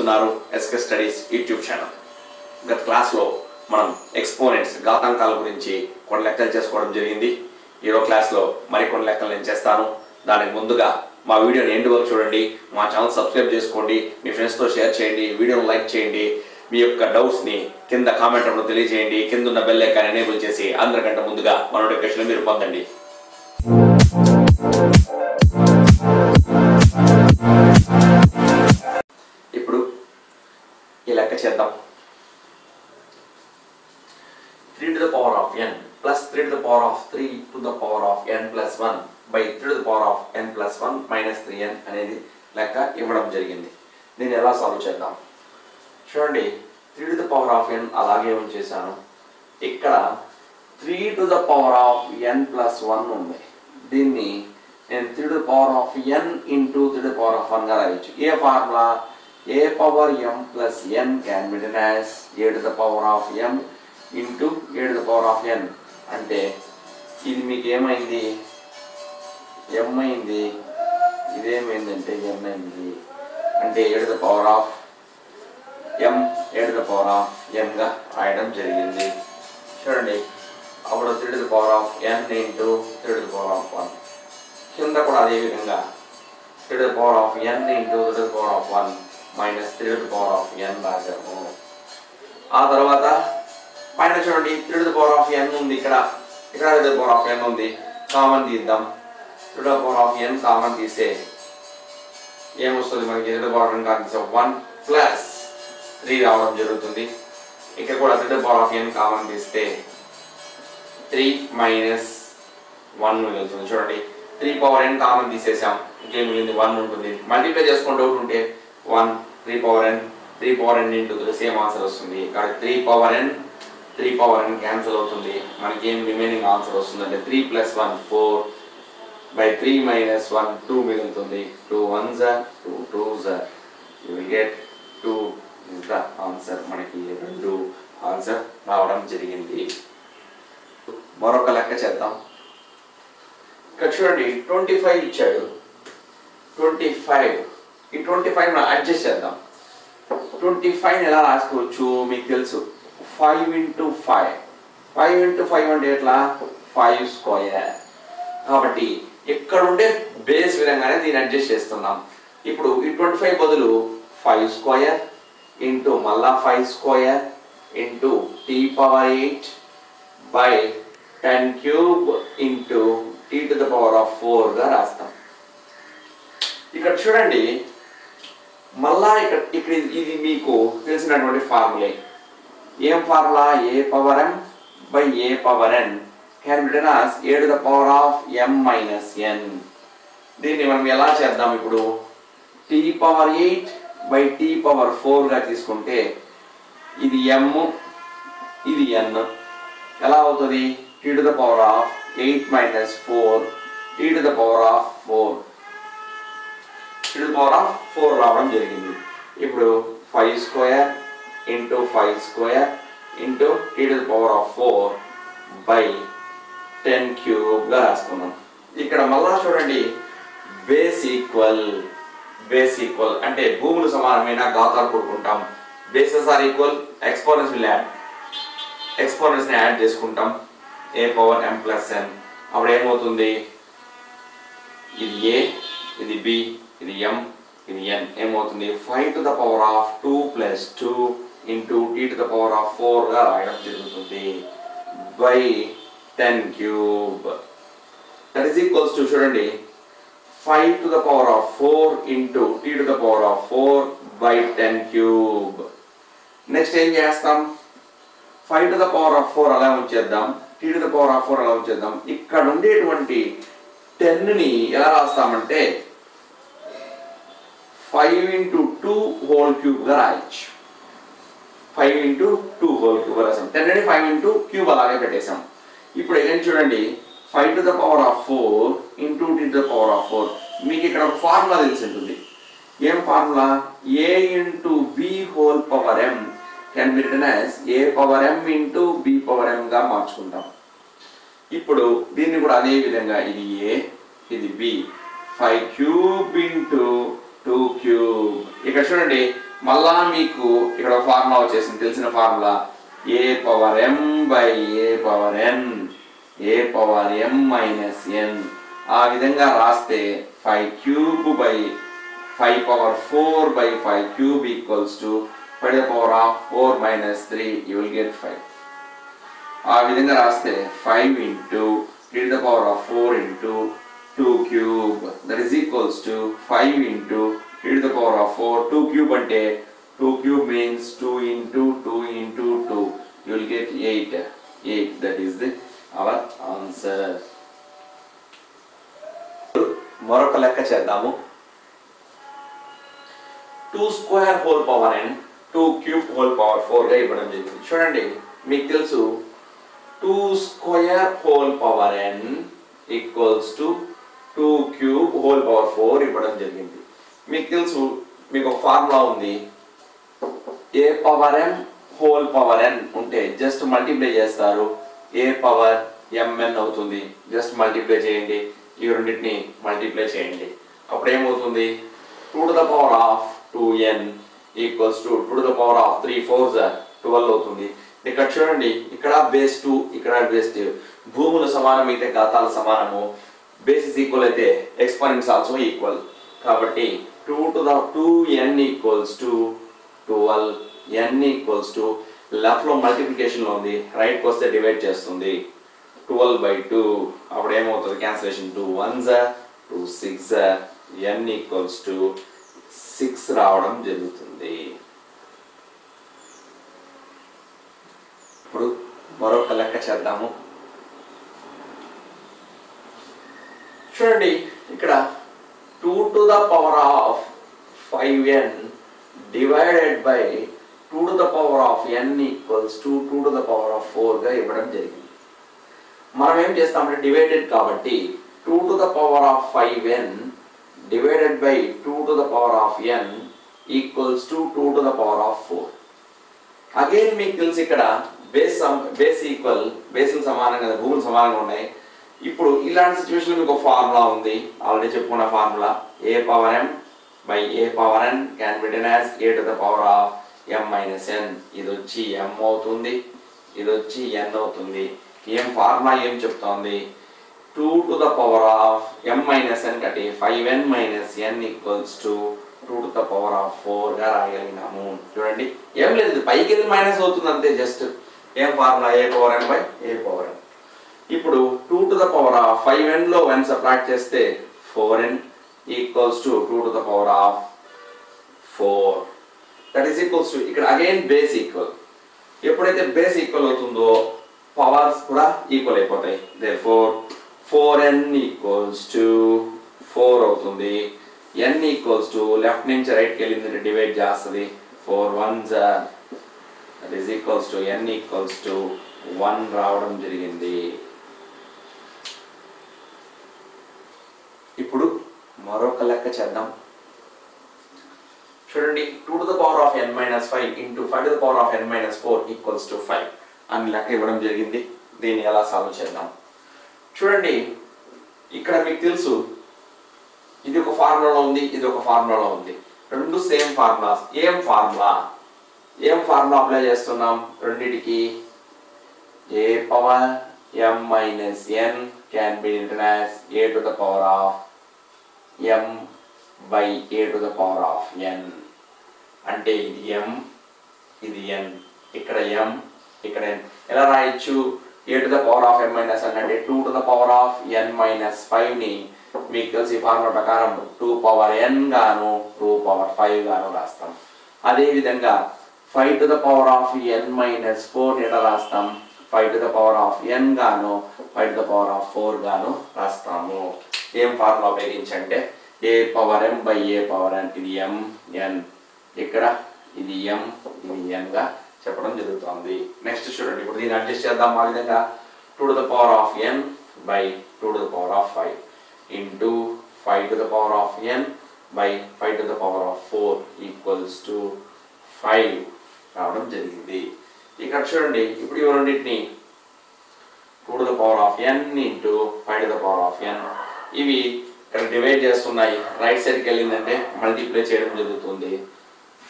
చూస్తున్నారు SK studies YouTube channel గత క్లాస్లో మనం ఎక్స్పోనెంట్స్ ఘాతాంకాల గురించి కొన్ని లెక్కలు చేసుకోవడం జరిగింది ఈరో క్లాస్లో మరికొన్ని లెక్కలు నేను చేస్తాను దానికి ముందుగా మా వీడియోని ఎండ్ వరకు చూడండి మా ఛానల్ సబ్స్క్రైబ్ చేసుకోండి మీ ఫ్రెండ్స్తో షేర్ చేయండి వీడియోని లైక్ చేయండి మీ యొక్క డౌట్స్ని కింద కామెంట్ రూపంలో తెలియజేయండి కింద ఉన్న బెల్ ఐకాన్ ఎనేబుల్ చేసి అందరికంటే ముందుగా మా నోటిఫికేషన్ మీరు పొందండి ఇప్పుడు ఈ లెక్క చేద్దాం three to the power of N plus three to the power of three to the power of N plus one by three to the power of N plus one minus three N అనేది లెక్క ఇవ్వడం జరిగింది దీన్ని ఎలా solve చేద్దాం చూడండి three to the power of N అలాగే ఉంచేసాను ఇక్కడ three to the power of N plus one ఉంది దీన్ని నేను three to the power of N into three to the power of వన్గా రాయొచ్చు ఏ formula A power M plus N can be written as A to the power of M into A to the power of ఎన్ అంటే ఇది మీకు ఏమైంది ఎం అయింది ఇదేమైందంటే N అయింది అంటే A to the power of M A to the power of ఎన్గా రాయడం జరిగింది చూడండి అప్పుడు three to the power of N into three to the power of one కింద కూడా అదే విధంగా three to the power of N into three to the power of one minus three to the power of N రాశాము ఆ తర్వాత పైన చూడండి three to the power of N ఉంది ఇక్కడ ఇక్కడ three to the power of N ఉంది common తీద్దాం three to the power of N common తీసే ఏమొస్తుంది మనకి three to the power N common తీసే వన్ ప్లస్ త్రీ రావడం జరుగుతుంది ఇక్కడ కూడా three to the power of N common తీస్తే త్రీ మైనస్ వన్ మిగులుతుంది చూడండి త్రీ పవర్ ఎన్ కామన్ తీసేసాం ఇంకేం మిగిలింది వన్ ఉంటుంది మల్టిప్లై చేసుకుంటూ ఒకటి ఉంటే one three power N three power ఎన్ ఇంటూ సేమ్ ఆన్సర్ వస్తుంది ఇక్కడ three power N three power N cancel అవుతుంది మనకి ఏం రిమైనింగ్ ఆన్సర్ వస్తుంది అంటే three plus one four by three minus one two మిగులుతుంది టూ వన్ జర్ టూ టూ జర్ you will get two is the answer మనకి రెండు ఆన్సర్ రావడం జరిగింది మరొక లెక్క చేద్దాం ఇక్కడ చూడండి ట్వంటీ ఫైవ్ ఇచ్చాడు ట్వంటీ ఫైవ్ ఈ ట్వంటీ ఫైవ్ మనం అడ్జస్ట్ చేద్దాం ట్వంటీ ఫైవ్ ఎలా రాసుకోవచ్చు మీకు తెలుసు five into five five into five అంటే ఎట్లా ఫైవ్ స్క్వయర్ కాబట్టి ఇక్కడ ఉండే బేస్ విధంగానే దీన్ని అడ్జస్ట్ చేస్తున్నాం ఇప్పుడు ఈ ట్వంటీ ఫైవ్ బదులు ఫైవ్ స్క్వయర్ ఇంటూ మళ్ళా five square into T power eight by ten cube into T to the power of ఫోర్గా రాస్తాం ఇక్కడ చూడండి మళ్ళా ఇక్కడ ఇక్కడ ఇది- ఇది మీకు తెలిసినటువంటి ఫార్ములే ఏం formula A power M by A power N can written as A to the power of M minus N దీన్ని మనం ఎలా చేద్దాం ఇప్పుడు T power eight by T power ఫోర్గా తీసుకుంటే ఇది ఎమ్ ఇది ఎన్ ఎలా అవుతుంది T to the power of eight minus four T to the power of four T to the power of four రావడం జరిగింది ఇప్పుడు five square into five square into T to the power of four by ten క్యూబ్గా రాసుకున్నాం ఇక్కడ మళ్ళా చూడండి base equal base equal అంటే భూములు సమానమైన ఘాతాలు కూడుకుంటాం bases are equal exponents will add exponents ని యాడ్ చేసుకుంటాం ఏ పవర్ ఎం ప్లస్ ఎన్ అప్పుడు ఏమవుతుంది ఇది ఏ ఇది బి ఇది ఎం ఇది ఎన్ ఏమవుతుంది five to the power of two plus two into T to the power of ఫోర్గా రాయడం జరుగుతుంది by ten cube that is equals to చూడండి five to the power of four into T to the power of four by ten cube next ఏం చేస్తాం five to the power of four అలా ఉంచేద్దాం T to the power of four అలా ఉంచేద్దాం ఇక్కడ ఉండేటువంటి టెన్ని ఎలా రాస్తామంటే ఫైవ్ ఇంటూ టూ హోల్ క్యూబ్గా రాయొచ్చు five into two whole cube రాసాం టెన్ అని ఫైవ్ ఇంటూ క్యూబ్ అలాగే పెట్టేసాం ఇప్పుడు ఏం చూడండి five to the power of four into T to the power of four మీకు ఇక్కడ ఒక ఫార్ములా తెలిసి ఉంటుంది ఏం formula A into B whole power M can be written as A power M into B power ఎం గా మార్చుకుంటాం ఇప్పుడు దీన్ని కూడా అదే విధంగా ఇది ఏ ఇది B five cube into two cube ఇక్కడ చూడండి మళ్ళా మీకు ఇక్కడ ఒక ఫార్ములా వచ్చేసింది తెలిసిన formula A power M by A power N A power M minus N ఆ విధంగా రాస్తే five cube by five power four by five cube equals to five the power of four minus three you will get five ఆ విధంగా రాస్తే five into three the power of four into two cube that is equals to five into three the power of four two cube అంటే two cube means two into two into two you will get eight eight that is the our answer మరొక లెక్క చేద్దాము two square whole power N two cube whole power four గా ఇవ్వడం జరిగింది చూడండి మీకు తెలుసు two square whole power N equals to two cube whole power four ఇవ్వడం జరిగింది మీకు తెలుసు మీకు ఒక ఫార్ములా ఉంది A power N whole power N ఉంటే జస్ట్ మల్టిప్లై చేస్తారు ఏ పవర్ ఎంఎన్ అవుతుంది జస్ట్ మల్టిప్లై చేయండి ఈ రెండింటిని మల్టిప్లై చేయండి అప్పుడు ఏమవుతుంది two to the power of two N equals to two to the power of three four twelve అవుతుంది ఇక్కడ చూడండి ఇక్కడ బేస్ టూ ఇక్కడ బేస్ టూ భూములు సమానం అయితే ఘాతాలు సమానము బేసిస్ ఈక్వల్ అయితే ఎక్స్పరెంట్స్ ఆల్సో ఈక్వల్ కాబట్టి two to the two N equals to twelve N equals to లెఫ్ట్లో మల్టిప్లికేషన్లో ఉంది రైట్కి వస్తే డివైడ్ చేస్తుంది ట్వెల్వ్ బై టూ అప్పుడు ఏమవుతుంది క్యాన్సిలేషన్ టూ వన్ జా two six n equals to six రావడం జరుగుతుంది ఇప్పుడు మరొక లెక్క చేద్దాము చూడండి ఇక్కడ two to the power of five n divided by two to the power of n equals to two to the power of ఫోర్గా ఇవ్వడం జరిగింది మనం ఏం చేస్తామంటే డివైడెడ్ కాబట్టి two to the power of five n divided by two to the power of n equals to two to the power of four again మీకు తెలిసి ఇక్కడ బేస్ బేస్ ఈక్వల్ బేసులు సమానం కదా భూములు సమానంగా ఉన్నాయి ఇప్పుడు ఇలాంటి సిచ్యువేషన్ మీకు ఒక ఫార్ములా ఉంది ఆల్రెడీ చెప్పుకున్న formula A power M by A power N can be as A to the power of M minus n ఇది వచ్చి ఎం అవుతుంది ఇది వచ్చి ఎన్ అవుతుంది ఏం ఫార్ములా ఏం చెప్తోంది two to the power of M minus n కట్టి five n minus n equals to two to the power of four గా రాయగలిగినాము చూడండి ఏం లేదు ఇది పైకి వెళ్ళి మైనస్ అవుతుంది అంతే జస్ట్ ఏం formula A power n by A power n ఇప్పుడు two to the power of five n లో వన్ సబ్ట్రాక్ట్ చేస్తే four n equals to two to the power of four that is equals to ఇక్కడ again base equal ఎప్పుడైతే base equal అవుతుందో powers కూడా equal అయిపోతాయి therefore four n equals to four అవుతుంది n equals to left నుంచి రైట్కి వెళ్ళింది divide చేస్తుంది four one that is equals to n equals to one రావడం జరిగింది ఇప్పుడు మరొక లెక్క చేద్దాం చూడండి two to the power of n minus five into five to the power of n minus four equals to five అని లెక్క ఇవ్వడం జరిగింది దీన్ని ఎలా సాల్వ్ చేద్దాం చూడండి ఇక్కడ మీకు తెలుసు ఇది ఒక ఫార్ములాలో ఉంది ఇది ఒక ఫార్ములాలో ఉంది రెండు సేమ్ ఫార్ములాస్ ఏం ఫార్ములా ఏం ఫార్ములా అప్లై చేస్తున్నాం రెండిటికి a power M minus n can be written as A to the power of m by a to the power of ఎన్ అంటే ఇది ఎం ఇది ఎన్ ఇక్కడ ఎం ఇక్కడ ఎన్ ఎలా రాయొచ్చు a to the power of n minus n అంటే two to the power of n minus ఫైవ్ని మీకు తెలిసి ఫార్ములా ప్రకారం టూ పవర్ ఎన్ గాను టూ పవర్ ఫైవ్ గాను రాస్తాం అదేవిధంగా five to the power of n minus four ఎలా రాస్తాం five to the power of n గాను five to the power of four గాను రాస్తాము ఏం ఫార్ములా ఉపయోగించంటే a power M by A power n ఇది ఎం ఎన్ ఇక్కడ ఇది ఎం ఇది ఎన్ గా చెప్పడం జరుగుతుంది నెక్స్ట్ చూడండి ఇప్పుడు దీన్ని అడ్జస్ట్ చేద్దాం ఆ విధంగా two to the power of n by two to the power of five into five to the power of n by five to the power of four equals to five రావడం జరిగింది ఇక్కడ చూడండి ఇప్పుడు ఇవి రెండింటిని two to the power of N into five to the power of n ఇవి ఇక్కడ divide చేస్తున్నాయి రైట్ సైడ్కి వెళ్ళిందంటే మల్టిప్లై చేయడం జరుగుతుంది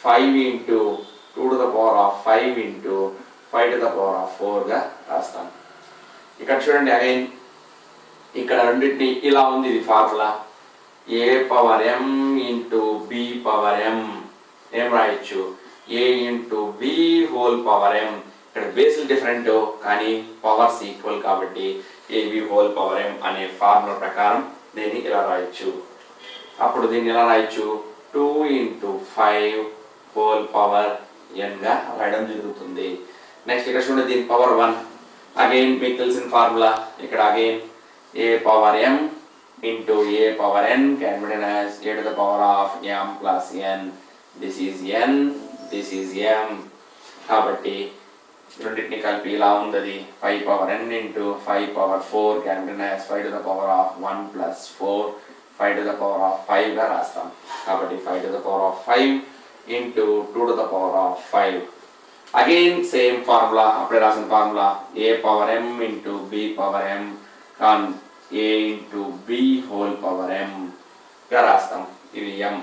five into two to the power of five into five to the power of ఫోర్గా రాస్తాం ఇక్కడ చూడండి అగైన్ ఇక్కడ రెండింటిని ఇలా ఉంది ఇది ఫార్ములా ఏ పవర్ ఎం ఇంటూ బి పవర్ ఎం ఏం రాయొచ్చు a into B whole power m ఇక్కడ బేసులు డిఫరెంట్ కానీ పవర్స్ ఈక్వల్ కాబట్టి ఏబి హోల్ పవర్ ఎం అనే ఫార్ములా ప్రకారం దీన్ని ఇలా రాయొచ్చు అప్పుడు దీన్ని ఎలా రాయొచ్చు two into five whole power ఎన్గా రాయడం జరుగుతుంది నెక్స్ట్ ఇక్కడ చూడండి దీని పవర్ వన్ అగైన్ మీకు తెలిసిన ఫార్ములా ఇక్కడ again a power M into a power N can be as A to the power of m plus n this is n this is m కాబట్టి రెండింటిని కలిపి ఇలా ఉంది అది five power N into five power four can be as five to the power of one plus four five to the power of ఫైవ్గా రాస్తాం కాబట్టి five to the power of five into two to the power of five again same formula అప్పుడే రాసిన formula A power M into B power m can a into B whole power ఎం గా రాస్తాం ఇది m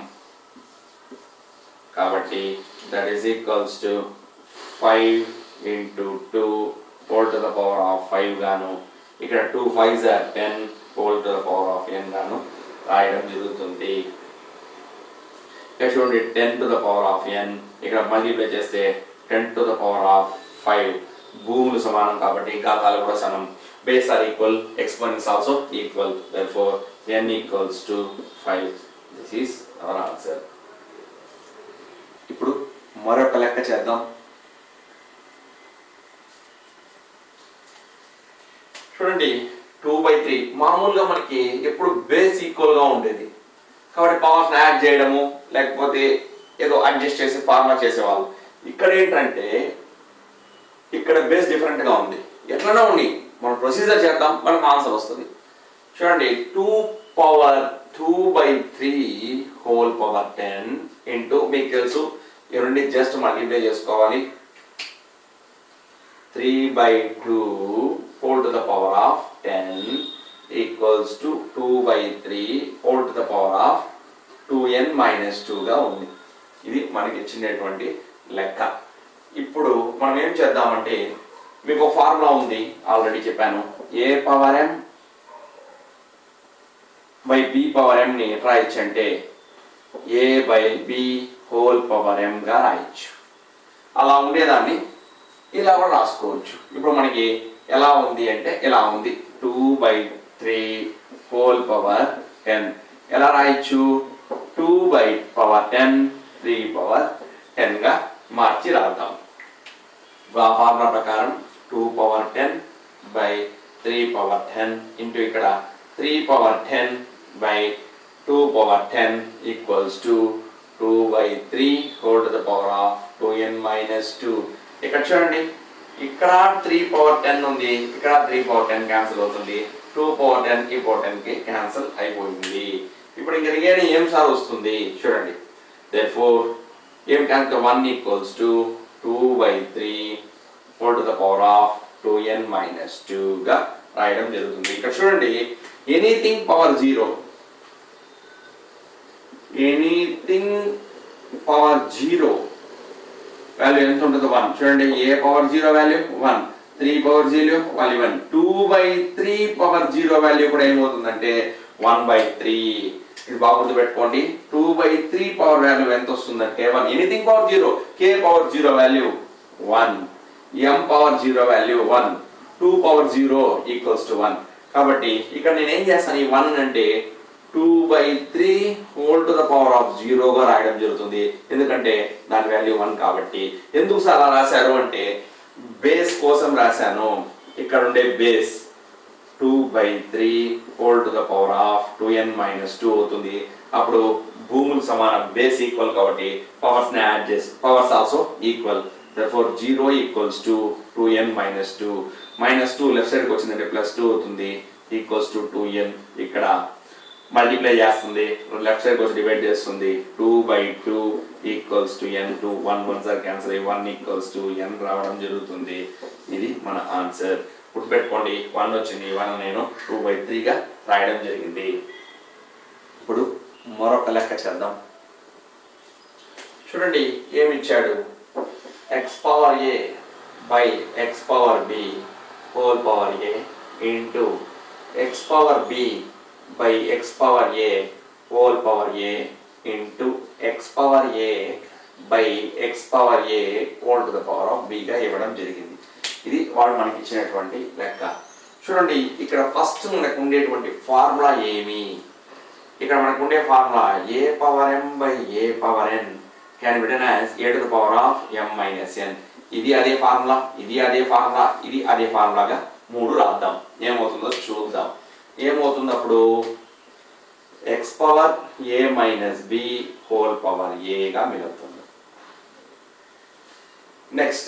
కాబట్టి that is equals to five into two whole to the power of five గాను ఇక్కడ two five or ten whole to the power of n గాను రాయడం జరుగుతుంది ఇక్కడ చూడండి ten to the power of n ఇక్కడ మల్టిప్లై చేస్తే ten to the power of five భూములు సమానం కాబట్టి ఘాతాలు కూడా సమానం base are equal exponents also equal therefore n equals to five this is our answer ఇప్పుడు మరొక లెక్క చేద్దాం చూడండి టూ బై త్రీ మామూలుగా మనకి ఎప్పుడు బేస్ ఈక్వల్గా ఉండేది కాబట్టి పవర్స్ యాడ్ చేయడము లేకపోతే ఏదో అడ్జస్ట్ చేసి ఫార్ములా చేసేవాళ్ళు ఇక్కడ ఏంటంటే ఇక్కడ బేస్ డిఫరెంట్గా ఉంది ఎట్లనే ఉంది మనం ప్రొసీజర్ చేద్దాం మనకు ఆన్సర్ వస్తుంది చూడండి two power two by three whole power ten into మీకు తెలుసు ఈ రెండు జస్ట్ మల్టిప్లై చేసుకోవాలి three by two whole to the power of ten equals to two by three whole to the power of two n minus టూగా ఉంది ఇది మనకి ఇచ్చినటువంటి లెక్క ఇప్పుడు మనం ఏం చేద్దామంటే మీకు ఒక ఫార్ములా ఉంది ఆల్రెడీ చెప్పాను a power M by b power ఎంని ఎట్లా రాయొచ్చు అంటే a by b whole power ఎంగా రాయొచ్చు అలా ఉండేదాన్ని ఇలా కూడా రాసుకోవచ్చు ఇప్పుడు మనకి ఎలా ఉంది అంటే ఇలా ఉంది two by three whole power ten ఎలా రాయొచ్చు two by power ten three power టెన్గా మార్చి రాద్దాం ఆ ఫార్ములా ప్రకారం two power ten by three power ten into ఇక్కడ three power ten by two power ten equals to two by three whole to the power of two n minus two ఇక్కడ చూడండి ఇక్కడ three power ten ఉంది ఇక్కడ three power ten cancel అవుతుంది two power ten ఈ power ten కి cancel అయిపోయింది ఇప్పుడు ఇంక రిగైనింగ్ ఏం సార్ వస్తుంది చూడండి దేర్ ఫోర్ ఏం cancel one equals to two by three whole to the power of two n minus టూగా రాయడం జరుగుతుంది ఇక్కడ చూడండి anything power zero anything power zero value ఎంత ఉంటుంది వన్ చూడండి a power zero value one three power zero value one two by three power zero value కూడా ఏమవుతుందంటే వన్ బై త్రీ ఇది బాగా గుర్తుపెట్టుకోండి two by three power value ఎంత వస్తుందంటే one anything power zero k power zero value one m power zero value one two power zero equals to one కాబట్టి ఇక్కడ నేను ఏం చేస్తాను ఈ వన్ అంటే two by three whole to the power of జీరోగా రాయడం జరుగుతుంది ఎందుకంటే దాని వాల్యూ వన్ కాబట్టి ఎందుకు సార్ అలా రాశారు అంటే బేస్ కోసం రాశాను ఇక్కడ ఉండే base two by three whole to the power of two n minus two అవుతుంది అప్పుడు భూములు సమానం బేస్ ఈక్వల్ కాబట్టి పవర్స్ ని యాడ్ చేసి powers also equal therefore zero equals to two n minus two minus two left సైడ్కి వచ్చిందంటే plus two అవుతుంది ఈక్వల్స్ టు టూ ఎన్ ఇక్కడ మల్టిప్లై చేస్తుంది లెఫ్ట్ సైడ్ వచ్చి డివైడ్ చేస్తుంది two by two equals to n two one one sir cancel అయ్యి one equals to n రావడం జరుగుతుంది ఇది మన ఆన్సర్ గుర్తుపెట్టుకోండి వన్ వచ్చింది వన్ నేను టూ బై త్రీగా రాయడం జరిగింది ఇప్పుడు మరొక లెక్క చేద్దాం చూడండి ఏమి ఇచ్చాడు x power a by x power b whole power a into x power b by x power a whole power a into x power a by x power a whole to the power of బిగా ఇవ్వడం జరిగింది ఇది వాడు మనకి ఇచ్చినటువంటి లెక్క చూడండి ఇక్కడ ఫస్ట్ మనకు ఉండేటువంటి ఫార్ములా ఏమి ఇక్కడ మనకు ఉండే formula A power M by A power N can be written as A to the power of M minus n ఇది అదే ఫార్ములా ఇది అదే ఫార్ములా ఇది అదే ఫార్ములాగా మూడు రాద్దాం ఏమవుతుందో చూద్దాం ఏమవుతుంది అప్పుడు x power a minus b whole power ఏగా మిగులుతుంది next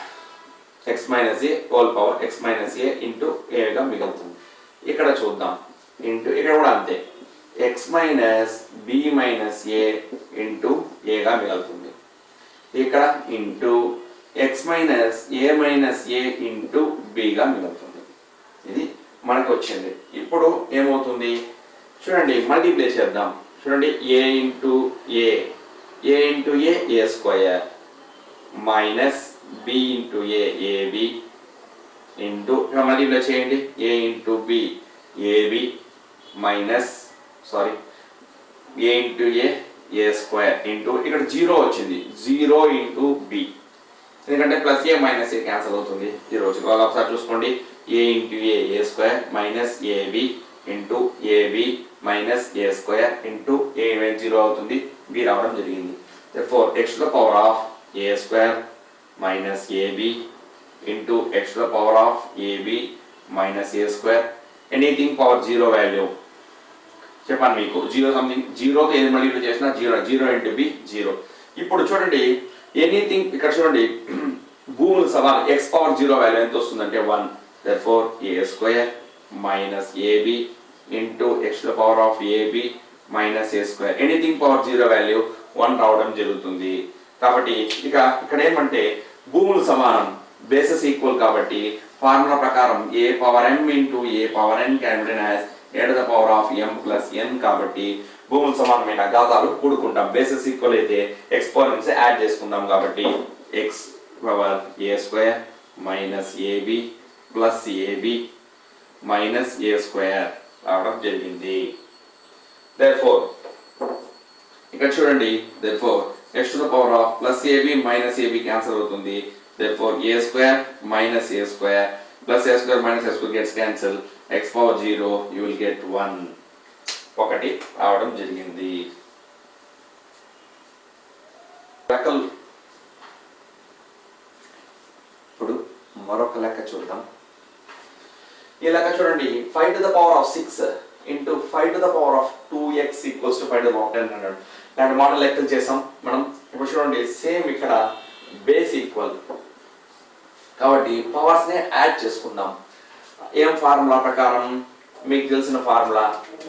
x minus a whole power x minus a into ఏగా మిగులుతుంది ఇక్కడ చూద్దాం ఇంటూ ఇక్కడ కూడా అంతే x minus b minus a into ఏగా మిగులుతుంది ఇక్కడ into x minus a minus a into బిగా మిగులుతుంది ఇది మనకు వచ్చింది ఇప్పుడు ఏమవుతుంది చూడండి మల్టిప్లై చేద్దాం చూడండి a into a a into a a square minus b into a ab into ఇక్కడ మల్టిప్లై చేయండి a into b ab minus sorry a into a a square into ఇక్కడ జీరో వచ్చింది జీరో ఇంటూ బి ఎందుకంటే plus a minus a cancel అవుతుంది zero వచ్చింది వాళ్ళు ఒకసారి చూసుకోండి a into a a square minus AB into ab minus a square into a zero అవుతుంది b రావడం జరిగింది four x the power of a square minus AB into x the power of AB minus a square anything power zero value చెప్పాను మీకు zero something జీరోతో ఏది multiply చేసినా zero zero into b zero ఇప్పుడు చూడండి anything ఇక్కడ చూడండి భూముల సవాల్ ఎక్స్ పవర్ జీరో వాల్యూ ఎంత వస్తుందంటే వన్ దర్ four a square minus AB into x the power of AB minus a square anything power zero value one రావడం జరుగుతుంది కాబట్టి ఇక ఇక్కడ ఏమంటే భూములు సమానం బేసెస్ ఈక్వల్ కాబట్టి ఫార్ములా ప్రకారం a power M into a power N can as A to the power of m plus n కాబట్టి భూములు సమానమైన ఘాతాలు కూడుకుంటాం బేసెస్ ఈక్వల్ అయితే ఎక్స్పోనెంట్స్ యాడ్ చేసుకుందాం కాబట్టి x power a square minus a b plus a b minus a square రావడం జరిగింది దేర్ఫోర్ ఇక్కడ చూడండి therefore x to the power of plus a b minus a b cancel అవుతుంది therefore a square minus a square plus a square minus a square gets cancel x power zero you will get one ఒకటి రావడం జరిగింది లెక్కలు ఇప్పుడు మరొక లెక్క చూద్దాం ఈ లెక్క చూడండి five to the power of six into five to the power of two x equals to five to the power ten hundred ఇలాంటి మోడల్ లెక్కలు చేసాం మనం ఇప్పుడు చూడండి సేమ్ ఇక్కడ బేస్ ఈక్వల్ కాబట్టి పవర్స్ నే యాడ్ చేసుకుందాం ఏం ఫార్ములా ప్రకారం మీకు తెలిసిన formula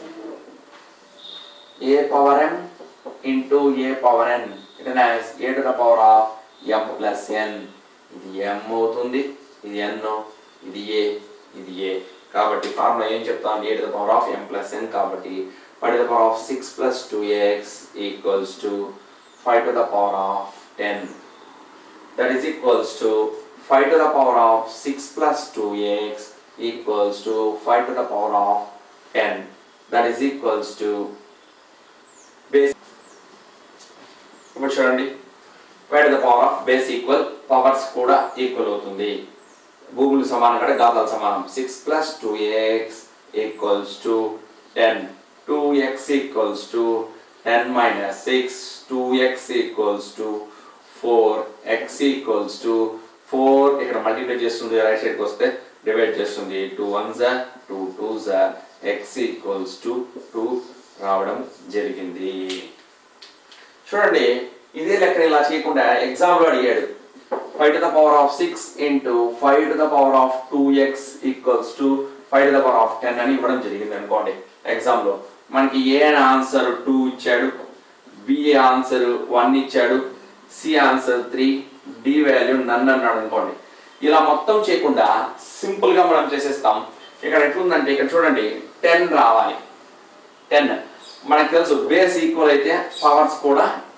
A power M into a power n it a to the power of m plus n ఇది ఎం అవుతుంది ఇది ఎన్ ఇది ఏ ఇది ఏ కాబట్టి ఫార్ములా ఏం చెప్తాం a to the power of m plus n కాబట్టి five to the power of six plus two x equals to five to the power of ten that is equals to 5 to the power of 6 plus 2x equals to 5 to the power of 10 that is equals to base ఇప్పుడు చూడండి five to the power of base equal powers కూడా equal అవుతుంది భూములు సమానం కదా గాతాలు సమానం six plus two x equals to ten two x equals to ten minus six two x equals to four x equals to four ఇక్కడ multiply చేస్తుంది right సైడ్కి వస్తే డివైడ్ చేస్తుంది టూ వన్ జా టూ టూ జా ఎక్స్ ఈక్వల్స్ టు టూ రావడం జరిగింది చూడండి ఇదే లెక్కని ఇలా చేయకుండా ఎగ్జామ్లో అడిగాడు five to the power of six into five to the power of two x equals to five to the power of ten అని ఇవ్వడం జరిగింది అనుకోండి ఎగ్జామ్లో మనకి ఏ ఆన్సర్ టూ ఇచ్చాడు బి ఆన్సర్ వన్ ఇచ్చాడు c answer three d value నన్ను అన్నాడు అనుకోండి ఇలా మొత్తం చేయకుండా సింపుల్ గా మనం చేసేస్తాం ఇక్కడ ఎట్లుందంటే ఇక్కడ చూడండి టెన్ రావాలి టెన్ మనకు తెలుసు బేస్ ఈక్వల్ అయితే పవర్స్ కూడా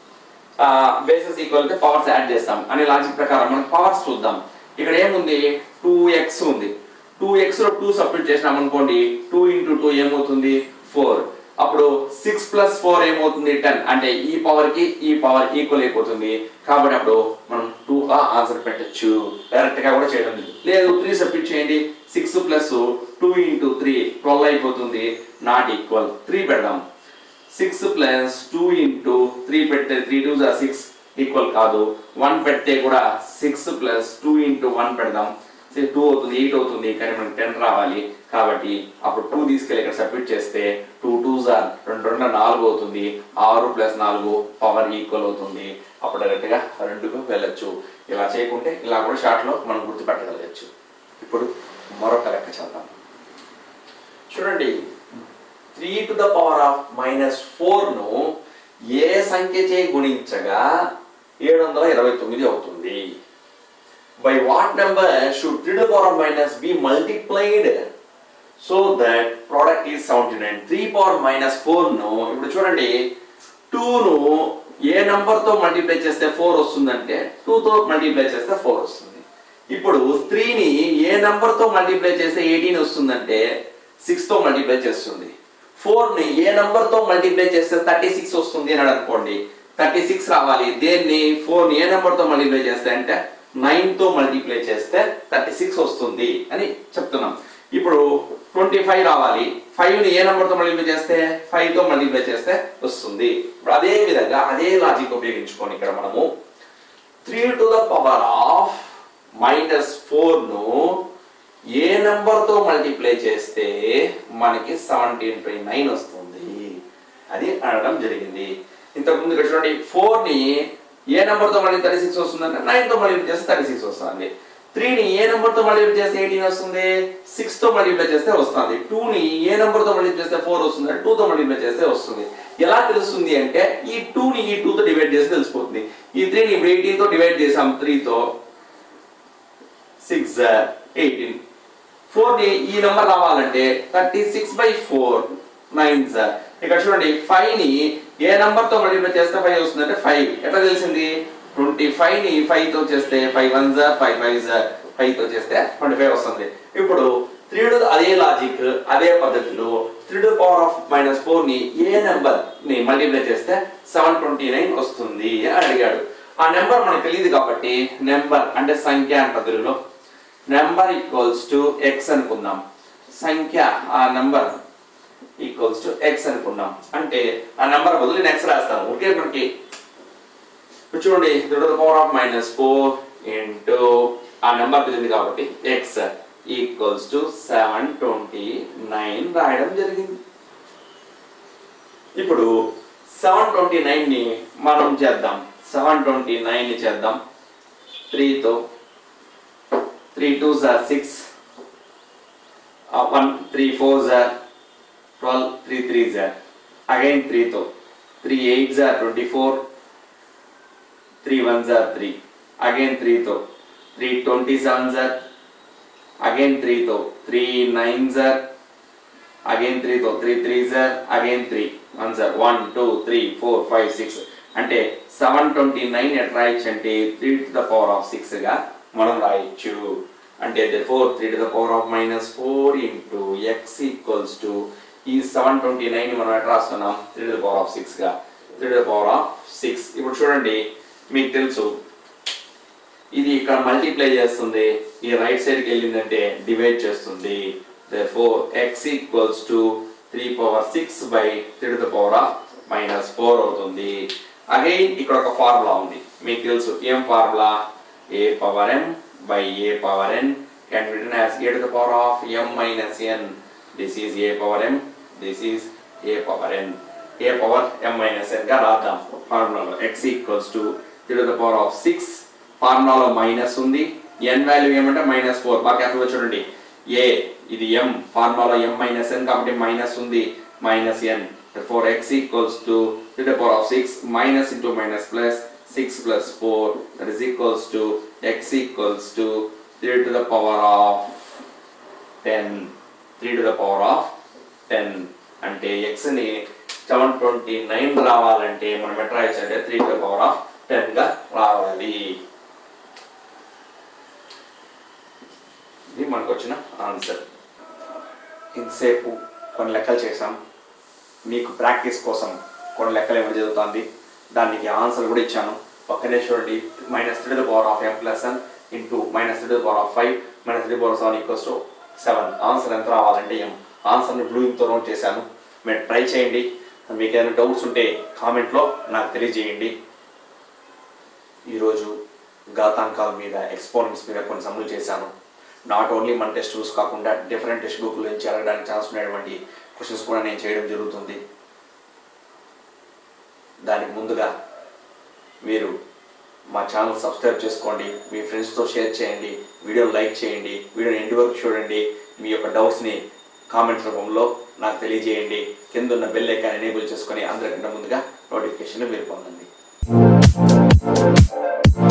బేసెస్ ఈక్వల్ అయితే పవర్స్ యాడ్ చేస్తాం అనే లాజిక్ ప్రకారం మనం పవర్స్ చూద్దాం ఇక్కడ ఏముంది టూ ఎక్స్ ఉంది టూ ఎక్స్ లో టూ సబ్మిట్ చేసినాం అనుకోండి టూ ఇంటూ టూ ఏమవుతుంది ఫోర్ అప్పుడు సిక్స్ ప్లస్ ఫోర్ ఏమవుతుంది టెన్ అంటే ఈ పవర్ కి ఈ పవర్ ఈక్వల్ అయిపోతుంది కాబట్టి అప్పుడు మనం టూ ఆ ఆన్సర్ పెట్టచ్చు డైరెక్ట్ గా కూడా చేయడం లేదు లేదు త్రీ సబ్మిట్ చేయండి six plus two into three twelve అయిపోతుంది నాట్ ఈక్వల్ త్రీ పెడదాం six plus two into three పెడితే త్రీ టూ జా సిక్స్ ఈక్వల్ కాదు వన్ పెడితే కూడా six plus two into one పెడదాం టూ అవుతుంది ఎయిట్ అవుతుంది కానీ మనకి టెన్ రావాలి కాబట్టి అప్పుడు టూ తీసుకెళ్ళి ఇక్కడ సబ్మిట్ చేస్తే టూ టూ జార్ రెండు రెండు నాలుగు అవుతుంది ఆరు ప్లస్ నాలుగు పవర్ ఈక్వల్ అవుతుంది అప్పుడు డైరెక్ట్గా రెండుకు వెళ్ళొచ్చు ఇలా చేయకుంటే ఇలా కూడా షార్ట్లో మనం గుర్తుపెట్టగలగచ్చు ఇప్పుడు మరొక లెక్క చేద్దాం చూడండి three to the power of minus ఫోర్ను ఏ సంఖ్యచే గుణించగా ఏడు వందల ఇరవై తొమ్మిది అవుతుంది by what number should three to power of minus b multiplied so that product is seventy nine three power minus ఫోర్ను ఇప్పుడు చూడండి టూను ఏ నంబర్తో మల్టిప్లై చేస్తే ఫోర్ వస్తుందంటే టూతో మల్టిప్లై చేస్తే ఫోర్ వస్తుంది ఇప్పుడు త్రీని ఏ నంబర్తో మల్టిప్లై చేస్తే ఎయిటీన్ వస్తుందంటే సిక్స్తో మల్టిప్లై చేస్తుంది ఫోర్ని ఏ నంబర్తో మల్టిప్లై చేస్తే థర్టీ సిక్స్ వస్తుంది అని అనుకోండి థర్టీ సిక్స్ రావాలి దేన్ని ఫోర్ని ఏ నెంబర్తో మల్టిప్లై చేస్తే అంటే నైన్తో మల్టిప్లై చేస్తే థర్టీ సిక్స్ వస్తుంది అని చెప్తున్నాం ఇప్పుడు ట్వంటీ ఫైవ్ రావాలి ఫైవ్ని ఏ నెంబర్తో మల్టిప్లై చేస్తే ఫైవ్తో మల్టిప్లై చేస్తే వస్తుంది ఇప్పుడు అదే విధంగా అదే లాజిక్ ఉపయోగించుకొని ఇక్కడ మనము three to the power of minus ఫోర్ను ఏ నెంబర్తో మల్టిప్లై చేస్తే మనకి సెవెంటీన్ బై నైన్ వస్తుంది అది అనడం జరిగింది ఇంతకుముందు ఇక్కడ చూడండి ఫోర్ని ఏ నెంబర్తో మళ్ళీ థర్టీ సిక్స్ వస్తుందంటే నైన్తో మల్టిప్లై చేస్తే థర్టీ సిక్స్ వస్తుంది త్రీని ఏ నెంబర్తో మల్టిప్లై చేస్తే ఎయిటీన్ వస్తుంది సిక్స్తో మల్టిప్లై చేస్తే వస్తుంది టూని ఏ నెంబర్తో మల్టిప్లై చేస్తే ఫోర్ వస్తుంది టూతో మల్టిప్లై చేస్తే వస్తుంది ఎలా తెలుస్తుంది అంటే ఈ టూని ఈ టూతో డివైడ్ చేస్తే తెలిసిపోతుంది ఈ త్రీని ఇప్పుడు ఎయిటీన్తో డివైడ్ చేసాం త్రీతో సిక్స్ ఎయిటీన్ ఫోర్ ని ఈ నెంబర్ రావాలంటే thirty six by four nine sir ఇక్కడ చూడండి ఫైవ్ ని ఏ నెంబర్ తో మల్టిప్లై చేస్తే ఫైవ్ వస్తుంది అంటే ఫైవ్ ఎట్లా తెలిసింది ట్వంటీ ఫైవ్ ని ఫైవ్ తో చేస్తే ఫైవ్ వన్ జార్ ఫైవ్ ఫైవ్ జార్ ఫైవ్ తో చేస్తే ట్వంటీ ఫైవ్ వస్తుంది ఇప్పుడు త్రీ టు అదే లాజిక్ అదే పద్ధతిలో three to power of minus four ని ఏ నెంబర్ ని మల్టిప్లై చేస్తే సెవెన్ ట్వంటీ నైన్ వస్తుంది అని అడిగాడు ఆ నెంబర్ మనకు తెలియదు కాబట్టి నెంబర్ అంటే సంఖ్య అని పద్ధతిలో నెంబర్ ఈక్వల్స్ టు ఎక్స్ అనుకుందాం సంఖ్య ఆ నెంబర్ ఈక్వల్స్ టు ఎక్స్ అనుకుందాం అంటే ఆ నెంబర్ బదులు నేను ఎక్స్ రాస్తాను ఓకే మనకి ఇప్పుడు చూడండి power of minus four into ఆ నెంబర్ తెలియదు కాబట్టి x equals to seven twenty nine రాయడం జరిగింది ఇప్పుడు సెవెన్ ట్వంటీ నైన్ని మనం చేద్దాం సెవెన్ ట్వంటీ నైన్ని చేద్దాం త్రీతో త్రీ టూ జార్ సిక్స్ వన్ త్రీ ఫోర్ జార్ ట్వెల్వ్ త్రీ త్రీ జార్ అగైన్ త్రీతో త్రీ ఎయిట్ జార్ ట్వంటీ ఫోర్ త్రీ వన్ జార్ త్రీ అగైన్ త్రీతో త్రీ ట్వంటీ సెవెన్ జార్ అగైన్ త్రీతో త్రీ నైన్ జార్ అగైన్ త్రీతో త్రీ త్రీ జార్ అగైన్ త్రీ వన్ జార్ one two three four five six అంటే సెవెన్ ట్వంటీ నైన్ ఎట్ రాయొచ్చు అంటే three to the power of six గా మనం రాయొచ్చు అంటే four three to the power of minus four into x equals to ఈ seven twenty nine మనం ఎట్లా రాస్తున్నాం three to the power of six గా three to the power of six ఇప్పుడు చూడండి మీకు తెలుసు ఇది ఇక్కడ మల్టిప్లై చేస్తుంది ఈ రైట్ సైడ్కి వెళ్ళిందంటే డివైడ్ చేస్తుంది four x equals to three power six by three to the power of minus four అవుతుంది అగైన్ ఇక్కడ ఒక ఫార్ములా ఉంది మీకు తెలుసు ఏం formula A power M by A power n can be written as a to the power of m minus n. This is a power m, this is a power n. a power m minus n గా రాద్దాం ఫార్ములాలో x equals to three to the power of six ఫార్ములాలో minus ఉంది n value ఏమంటే minus four బాగా కేర్ఫుల్గా చూడండి a ఇది m ఫార్ములాలో m మైనస్ n కాబట్టి మైనస్ ఉంది minus n therefore x equals to 3 to the power of 6 minus into minus plus 6 plus 4 that is equals to x equals to 3 to the power of 10 3 to the power of 10 అంటే x ని seven twenty nine రావాలంటే మనం ఎట్లా రాయొచ్చు అంటే three to power of టెన్గా రావాలి ఇది మనకు వచ్చిన ఆన్సర్ ఇంతసేపు కొన్ని లెక్కలు చేసాం మీకు ప్రాక్టీస్ కోసం కొన్ని లెక్కలు ఏమైనా జరుగుతుంది దానికి ఆన్సర్ కూడా ఇచ్చాను పక్కనే చూడండి minus three to power of m plus n into minus three to power of five minus three power seven equals to seven answer ఎంత రావాలంటే ఎం ఆన్సర్ని బ్లూయింగ్తో నోట్ చేశాను మీరు ట్రై చేయండి మీకు ఏదైనా డౌట్స్ ఉంటే కామెంట్లో నాకు తెలియజేయండి ఈరోజు ఘాతాంకాల మీద ఎక్స్పోనెంట్స్ మీద కొన్ని సమ్ములు చేశాను నాట్ ఓన్లీ మన టెక్స్ట్ బుక్స్ కాకుండా డిఫరెంట్ టెక్స్ట్ బుక్ల నుంచి అడగడానికి ఛాన్స్ ఉన్నటువంటి క్వశ్చన్స్ కూడా నేను చేయడం జరుగుతుంది దానికి ముందుగా మీరు మా ఛానల్ సబ్స్క్రైబ్ చేసుకోండి మీ ఫ్రెండ్స్తో షేర్ చేయండి వీడియోని లైక్ చేయండి వీడియోని ఎండ్ వరకు చూడండి మీ యొక్క డౌట్స్ని కామెంట్స్ రూపంలో నాకు తెలియజేయండి కింద ఉన్న బెల్ ఐకాన్ ఎనేబుల్ చేసుకొని అందరికంటే ముందుగా నోటిఫికేషన్ మీరు పొందండి